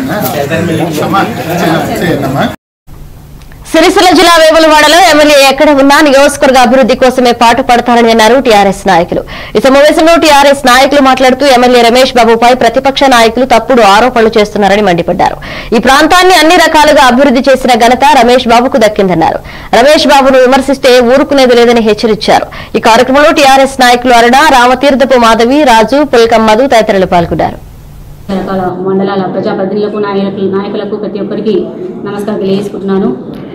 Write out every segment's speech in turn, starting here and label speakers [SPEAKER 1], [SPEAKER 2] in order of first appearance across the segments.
[SPEAKER 1] అమ్మా చేయండి అమ్మా
[SPEAKER 2] సిరిసిల్ల జిల్లా వేములవాడలో ఎమ్మెల్యే ఎక్కడ ఉన్నా నియోజకవర్గ అభివృద్ధి కోసమే పాటు పడతారని అన్నారు టీఆర్ఎస్ నాయకులు ఈ సమావేశంలో టీఆర్ఎస్ నాయకులు మాట్లాడుతూ ఎమ్మెల్యే రమేష్ బాబుపై ప్రతిపక్ష నాయకులు తప్పుడు ఆరోపణలు చేస్తున్నారని మండిపడ్డారు ఈ ప్రాంతాన్ని అన్ని రకాలుగా అభివృద్ధి చేసిన ఘనత రమేష్ బాబుకు దక్కిందన్నారు రమేష్ బాబును విమర్శిస్తే ఊరుకునేది లేదని హెచ్చరించారు ఈ కార్యక్రమంలో టీఆర్ఎస్ నాయకులు అరుణ రామతీర్థపు మాధవి రాజు పుల్కం మధు తదితరులు పాల్గొన్నారు
[SPEAKER 3] రకాల మండలాల ప్రజాప్రతినిధులకు నాయకులకు నాయకులకు ప్రతి ఒక్కరికి నమస్కారం తెలియజేసుకుంటున్నాను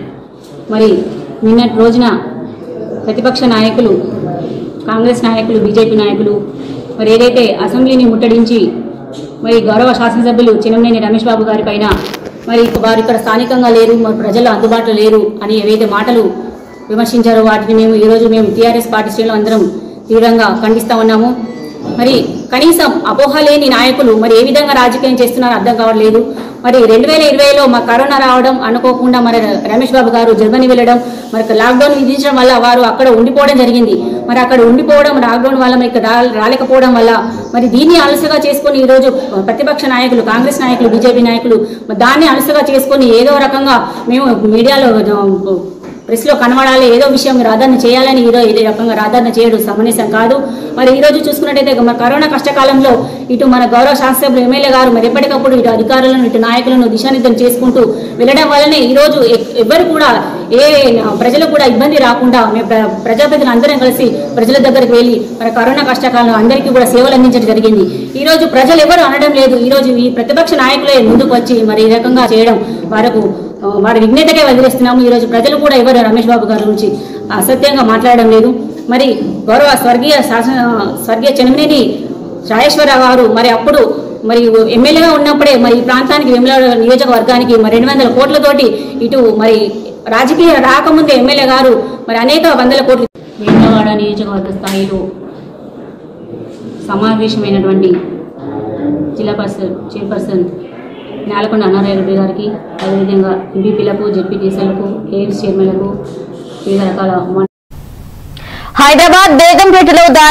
[SPEAKER 3] మరి నిన్నటి రోజున ప్రతిపక్ష నాయకులు కాంగ్రెస్ నాయకులు బీజేపీ నాయకులు మరి ఏదైతే అసెంబ్లీని ముట్టడించి మరి గౌరవ శాసనసభ్యులు చిన్నమనేని రమేష్ బాబు గారి పైన మరి వారు ఇక్కడ స్థానికంగా లేరు మరి ప్రజలు అందుబాటులో లేరు అని ఏవైతే మాటలు విమర్శించారో వాటిని మేము ఈరోజు మేము టీఆర్ఎస్ పార్టీ శ్రేణులు అందరం తీవ్రంగా ఖండిస్తా ఉన్నాము మరి కనీసం అపోహ లేని నాయకులు మరి ఏ విధంగా రాజకీయం చేస్తున్నారో అర్థం కావట్లేదు మరి రెండు వేల ఇరవైలో మా కరోనా రావడం అనుకోకుండా మరి రమేష్ బాబు గారు జర్మనీ వెళ్ళడం మరి లాక్డౌన్ విధించడం వల్ల వారు అక్కడ ఉండిపోవడం జరిగింది మరి అక్కడ ఉండిపోవడం లాక్డౌన్ వల్ల మరి ఇక్కడ రా- రాలేకపోవడం వల్ల మరి దీన్ని అలసగా చేసుకొని ఈరోజు ప్రతిపక్ష నాయకులు కాంగ్రెస్ నాయకులు బీజేపీ నాయకులు మరి దాన్ని అలసగా చేసుకొని ఏదో రకంగా మేము మీడియాలో ఆ, ప్రెస్లో కనబడాలి ఏదో విషయం రాధారణ చేయాలని ఈరోజు ఇదే రకంగా రాధారణ చేయడం సమంజసం కాదు మరి ఈ రోజు చూసుకున్నట్టయితే మన కరోనా కష్టకాలంలో ఇటు మన గౌరవ శాసనసభ్యులు ఎమ్మెల్యే గారు మరి ఎప్పటికప్పుడు ఇటు అధికారులను ఇటు నాయకులను దిశానిర్దేశం చేసుకుంటూ వెళ్ళడం వల్లనే ఈ రోజు ఎ- ఎవ్వరు కూడా ఏ ప్రజలకు కూడా ఇబ్బంది రాకుండా మేము ప్ర- ప్రజాప్రతినిధులు అందరం కలిసి ప్రజల దగ్గరికి వెళ్ళి మన కరోనా కష్టకాలంలో అందరికీ కూడా సేవలు అందించడం జరిగింది ఈ రోజు ప్రజలు ఎవరు అనడం లేదు ఈ రోజు ఈ ప్రతిపక్ష నాయకులే ముందుకు వచ్చి మరి ఈ రకంగా చేయడం వారికి ఆ, వారి విజ్ఞతకే వదిలేస్తున్నాము ఈ రోజు ప్రజలు కూడా ఎవరు రమేష్ బాబు గారి గురించి అసత్యంగా మాట్లాడడం లేదు మరి గౌరవ స్వర్గీయ శాసన స్వర్గీయ చెన్నమనేని రాజేశ్వరరావు గారు మరి అప్పుడు మరి ఎమ్మెల్యేగా ఉన్నప్పుడే మరి ఈ ప్రాంతానికి విమల నియోజకవర్గానికి మరి రెండు వందల కోట్లతోటి ఇటు మరి రాజకీయ రాకముందే ఎమ్మెల్యే గారు మరి అనేక వందల కోట్లు వేములవాడ నియోజకవర్గ స్థాయిలో సమావేశమైనటువంటి జిల్లా పరిషత్ చైర్పర్సన్ నేలకొండ అన్నారాయరెడ్డి గారికి అదేవిధంగా ఎంపీపీలకు జెడ్పీటీసీలకు కేఎంస్ చైర్మన్లకు వివిధ రకాల
[SPEAKER 2] హైదరాబాద్ బేగంపేటలో దాడి